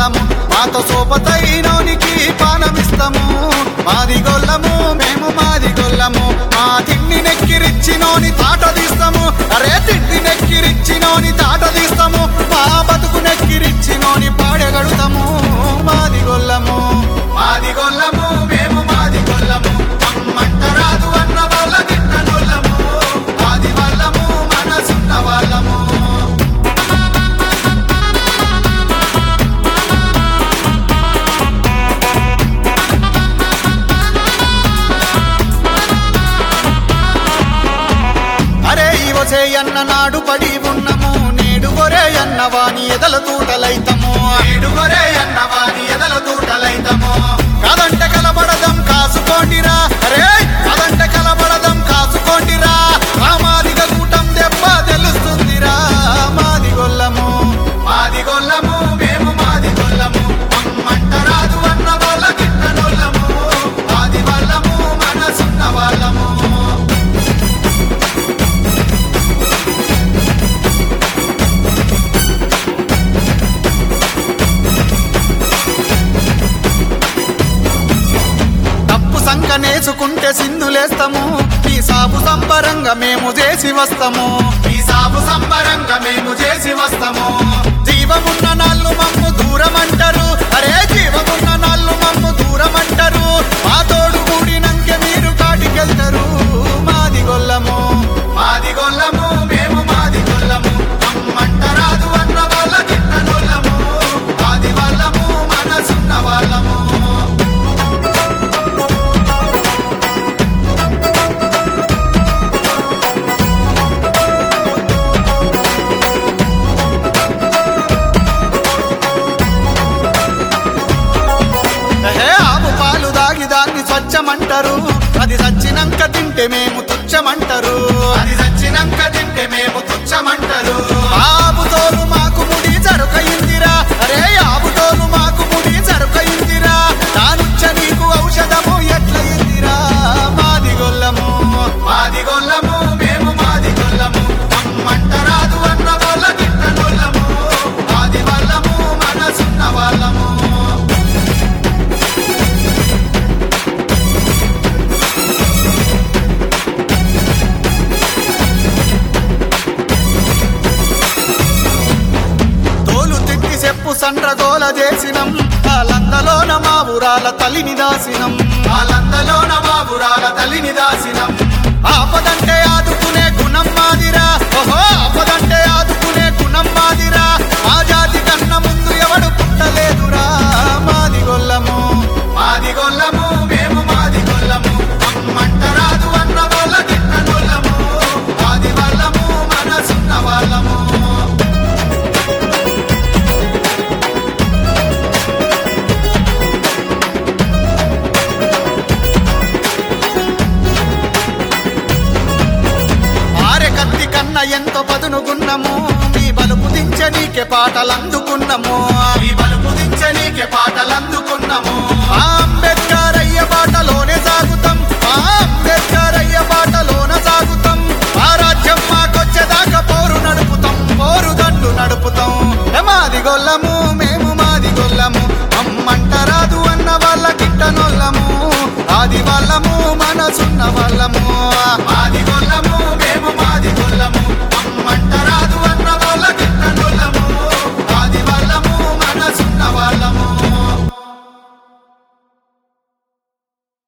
గొల్లము మాతో సోపతైనోనికి పానమిస్తము మాది గొల్లము మేము మాది గొల్లము మా తిండి నెక్కిరిచ్చినోని తాట తీస్తాము అరే తిండి నెక్కిరిచ్చినోని తాట తీస్తాము మా బతుకు నెక్కిరిచ్చినోని పాడగడుతాము మాది గొల్లము మాది గొల్లము మేము మాది గొల్లము అమ్మంట రాదు అన్న వాళ్ళ గిట్ట గొల్లము మాది వాళ్ళము మనసున్న వాళ్ళము అరే ఇవసే అన్న నాడు పడి ఉన్నము నేడు గొరే అన్న వాని ఎదల తూటలైతము నేడు గొరే అన్న వాని ఎదల తూటలైతము కాదంటే కలబడదం కాసుకోండిరా అరే కాదంటే కలబడదం కాసుకోండిరా సామాజిక కూటం దెబ్బ తెలుస్తుందిరా మాది గొల్లము మాది గొల్లము మేము మాది గొల్లము అమ్మంట రాదు అన్న వాళ్ళ గిట్ట గొల్లము మాది వాళ్ళము మనసున్న వాళ్ళము తప్పు సంకనేసుకుంటే సింధులేస్తాము ఈ సాగు సంబరంగా మేము చేసి వస్తాము ఈ సాగు సంబరంగా మేము చేసి వస్తాము జీవమున్న నాళ్ళు మమ్ము దూరం అంటారు అరే జీవమున్న నాళ్ళు మమ్ము దూరం అంటారు మా తోడు కూడినంకే మీరు కాటికెళ్తారు మాది గొల్లము మాది గొల్లము మేము మాది గొల్లము అమ్మంట రాదు అన్న వాళ్ళ గిట్ట గొల్లము మాది వాళ్ళము మనసున్న వాళ్ళము ఏహే, ఆవు పాలు దాగి దాన్ని స్వచ్ఛమంటారు అది చచ్చినంక తింటే మేము తుచ్చమంటారు అది చచ్చినంక తింటే మేము తుచ్చమంటారు ఆవు తోలు మాకు ముడి జరుకయిందిరా అరే ఆవు తోలు మాకు ముడి జరుకయిందిరా దానుచ్చ నీకు ఔషధము ఎట్లయిందిరా మాది గొల్లము మాది గొల్లము మేము మాది గొల్లము అమ్మంట రాదు అన్న వాళ్ళ గిట్ట గొల్లము మాది వాళ్ళము మనసున్న వాళ్ళము తోలు తిట్టి చెప్పు సండ్రగోల చేసినం ఆ లందలోన మా ఊరాల తల్లిని దాసినం ఆ లందలోన మా ఊరాల తల్లిని దాసినం ఆపదంటే ఆదుకునే గుణం మాదిరా ఓహో ఆపదంటే ఆదుకునే గుణం మాదిరా మా జాతి కన్న ముందు ఎవడు పుట్టలేదురా మాది గొల్లము మాది గొల్లము మేము మాది గొల్లము అమ్మంట రాదు అన్న వాళ్ళ గిట్ట గొల్లము మాది వాళ్ళము మనసున్న వాళ్ళము ఆరె కత్తి కన్న ఎంతో పదునుగున్నము మీ బలుపు దించనీకే పాటలందుకున్నము మీ బలుపు దించనీకే పాటలందుకున్నము ఆ అంబేద్కర్ అయ్య బాటలోనే సాగుతాం ఆ అంబేద్కర్ అయ్య బాటలోన సాగుతాం ఆ రాజ్యం మాకొచ్చేదాకా పోరు నడుపుతాం పోరు దండు నడుపుతాం ఏ మాది గొల్లము మేము మాది గొల్లము అమ్మంట రాదు అన్న వాళ్ళ గిట్టనొల్లము ఆది వాళ్ళము మనసున్న వాళ్ళము